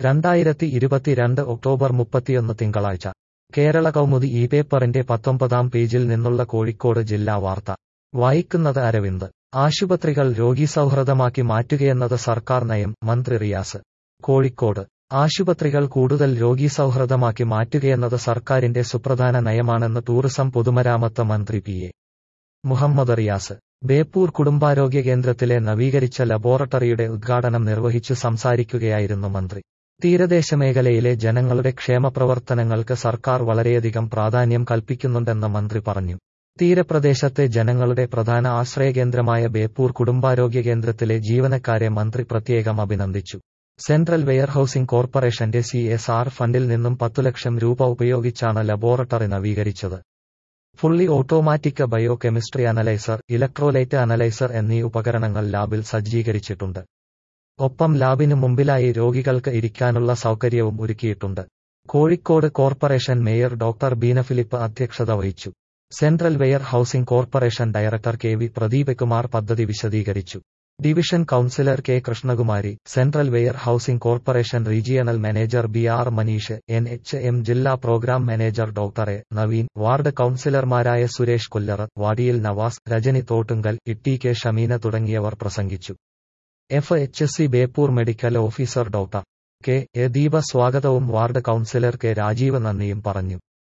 രണ്ടായിരത്തി ഇരുപത്തിരണ്ട് ഒക്ടോബർ മുപ്പത്തിയൊന്ന് തിങ്കളാഴ്ച കേരള കൗമുദി ഈ പേപ്പറിന്റെ പത്തൊമ്പതാം പേജിൽ നിന്നുള്ള കോഴിക്കോട് ജില്ലാ വാർത്ത വായിക്കുന്നത് അരവിന്ദ് ആശുപത്രികൾ രോഗീസൗഹൃദമാക്കി മാറ്റുകയെന്നത് സർക്കാർ നയം മന്ത്രി റിയാസ് കോഴിക്കോട് ആശുപത്രികൾ കൂടുതൽ രോഗീസൗഹൃദമാക്കി മാറ്റുകയെന്നത് സർക്കാരിന്റെ സുപ്രധാന നയമാണെന്ന് ടൂറിസം പൊതുമരാമത്ത് മന്ത്രി പി എ മുഹമ്മദ് റിയാസ് ബേപ്പൂർ കുടുംബാരോഗ്യ കേന്ദ്രത്തിലെ നവീകരിച്ച ലബോറട്ടറിയുടെ ഉദ്ഘാടനം നിർവഹിച്ചു സംസാരിക്കുകയായിരുന്നു മന്ത്രി തീരദേശ മേഖലയിലെ ജനങ്ങളുടെ ക്ഷേമപ്രവർത്തനങ്ങൾക്ക് സർക്കാർ വളരെയധികം പ്രാധാന്യം കൽപ്പിക്കുന്നുണ്ടെന്ന് മന്ത്രി പറഞ്ഞു തീരപ്രദേശത്തെ ജനങ്ങളുടെ പ്രധാന ആശ്രയകേന്ദ്രമായ ബേപ്പൂർ കുടുംബാരോഗ്യ കേന്ദ്രത്തിലെ ജീവനക്കാരെ മന്ത്രി പ്രത്യേകം അഭിനന്ദിച്ചു സെൻട്രൽ വെയർഹൌസിംഗ് കോർപ്പറേഷന്റെ സി എസ് ആർ ഫണ്ടിൽ നിന്നും പത്തു ലക്ഷം രൂപ ഉപയോഗിച്ചാണ് ലബോറട്ടറി നവീകരിച്ചത് fully automatic biochemistry analyser electrolyte analyser എന്നീ ഉപകരണങ്ങൾ ലാബിൽ സജ്ജീകരിച്ചിട്ടുണ്ട് ഒപ്പം ലാബിനു മുമ്പിലായി രോഗികൾക്ക് ഇരിക്കാനുള്ള സൗകര്യവും ഒരുക്കിയിട്ടുണ്ട് Kozhikode corporation mayor doctor Beena Philip അധ്യക്ഷത വഹിച്ചു central warehousing corporation director K V Pradeep Kumar പദ്ധതി വിശദീകരിച്ചു division councillor K Krishnakumari central warehousing corporation regional manager B R Maneesh N H M ജില്ലാ programme manager doctor A Naveen ward കൌൺസിലർമാരായ സുരേഷ് കൊല്ലറ വാടിയിൽ നവാസ് രജനി തോട്ടുങ്കൽ ഇട്ടി കെ ഷമീന തുടങ്ങിയവർ പ്രസംഗിച്ചു F H C Beypore medical officer doctor K A Deepa സ്വാഗതവും ward councillor K Rajeev നന്ദിയും പറഞ്ഞു